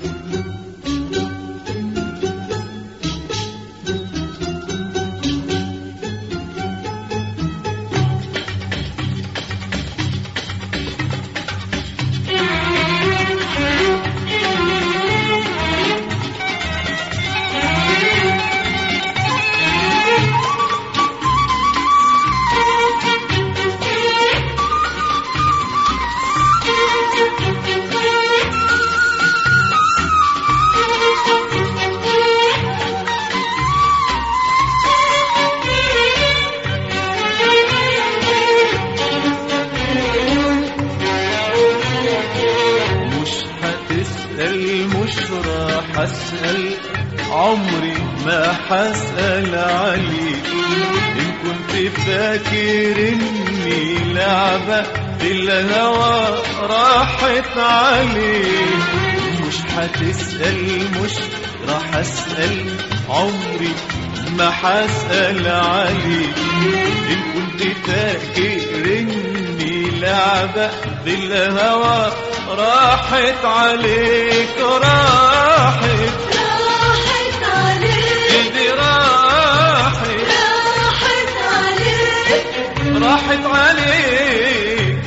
مش هتسأل مش راح أسأل عمري ما هسأل عليك إن كنت فاكر إني لعبة في الهوى راحت عليك مش هتسأل مش راح أسأل عمري ما هسأل عليك إن كنت فاكر إني لعبة بالهوى راحت عليك راحت راحت عليك ايدي راحت راحت عليك راحت عليك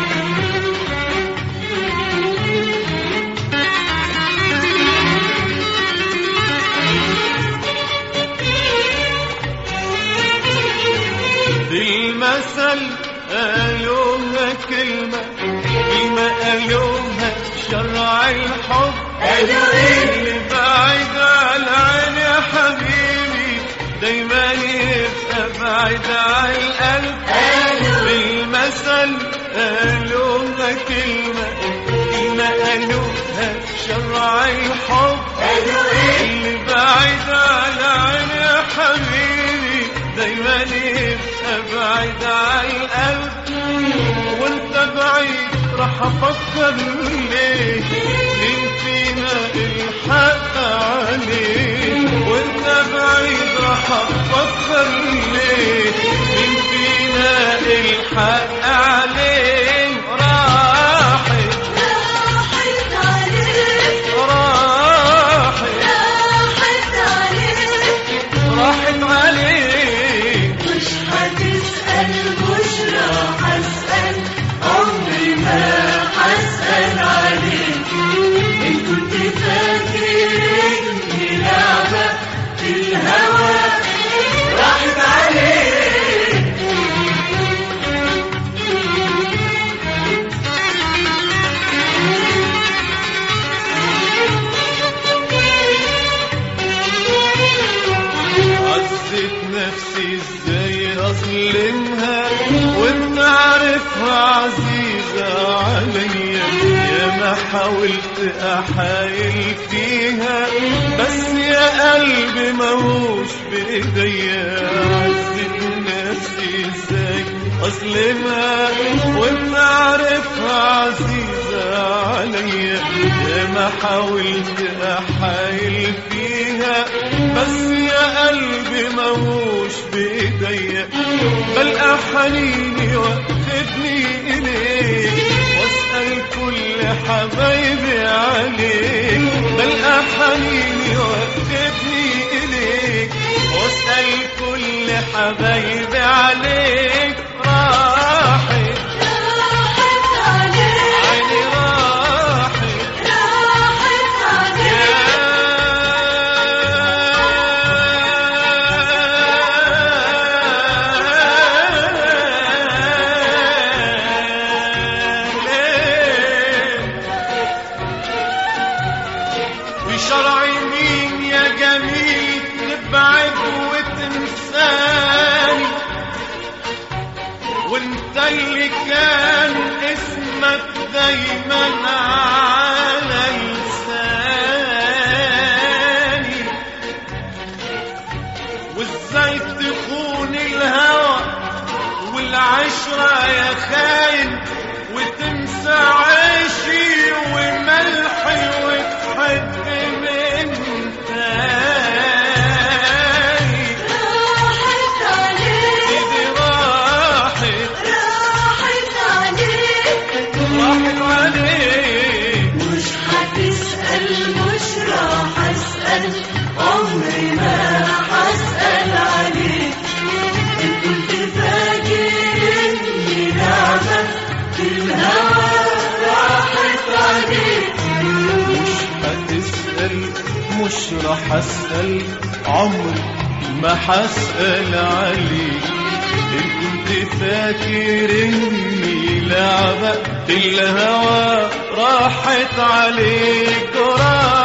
بالمثل قالوها كلمة كلمة قالوها شرع الحب قالوا إيه؟ اللي بعيد عن عين يا حبيبي دايما يبقى بعيد عن القلب قالوا بالمثل قالوها كلمة كلمة قالوها شرع الحب قالوا إيه؟ اللي بعيد عن عين يا حبيبي دايما يبقى بعيد عن القلب وانت بعيد راح افكر ليه مين فينا الحق عليه وانت بعيد راح افكر ليه مين فينا الحق عليه راحت راحت عليك راحت راحت عليك راحت عليك مش هتسأل مش راح أسأل عمري ما هسأل عليك إن كنت فاكر إني لعبة في الهوى راحت عليك عزت نفسي ازاي اظلمها وانت عارفها عزيزة عليا يا ما حاولت احايل فيها بس يا قلبي موش بايديا عزت نفسي ازاي اظلمها وانت عارفها عزيزة عليا يا ما حاولت احايل فيها بس يا قلبي موش بايديا بل حنيني وقفني اليك واسال كل حبايبي عليك بل حنيني وقفني اليك واسال كل حبايبي عليك راحت راحت عليك عيني راحت راحت عليك بشرع مين يا جميل تبعد وتنساني وانت اللي كان اسمك دايما على لساني وازاي تخون الهوى والعشرة يا خاين وتنسى عيشي وملحي وتحب من تاني راحت عليك ايدي راحت راحت عليك راحت عليك مش هتسأل مش هسأل عمري ما هسأل عليك إن كنت فاكر إني نعمة في الهوى راحت عليك مش هتسأل مش راح أسأل عمري ما هسأل عليك إن كنت فاكر إني لعبة في الهوى راحت عليك راحت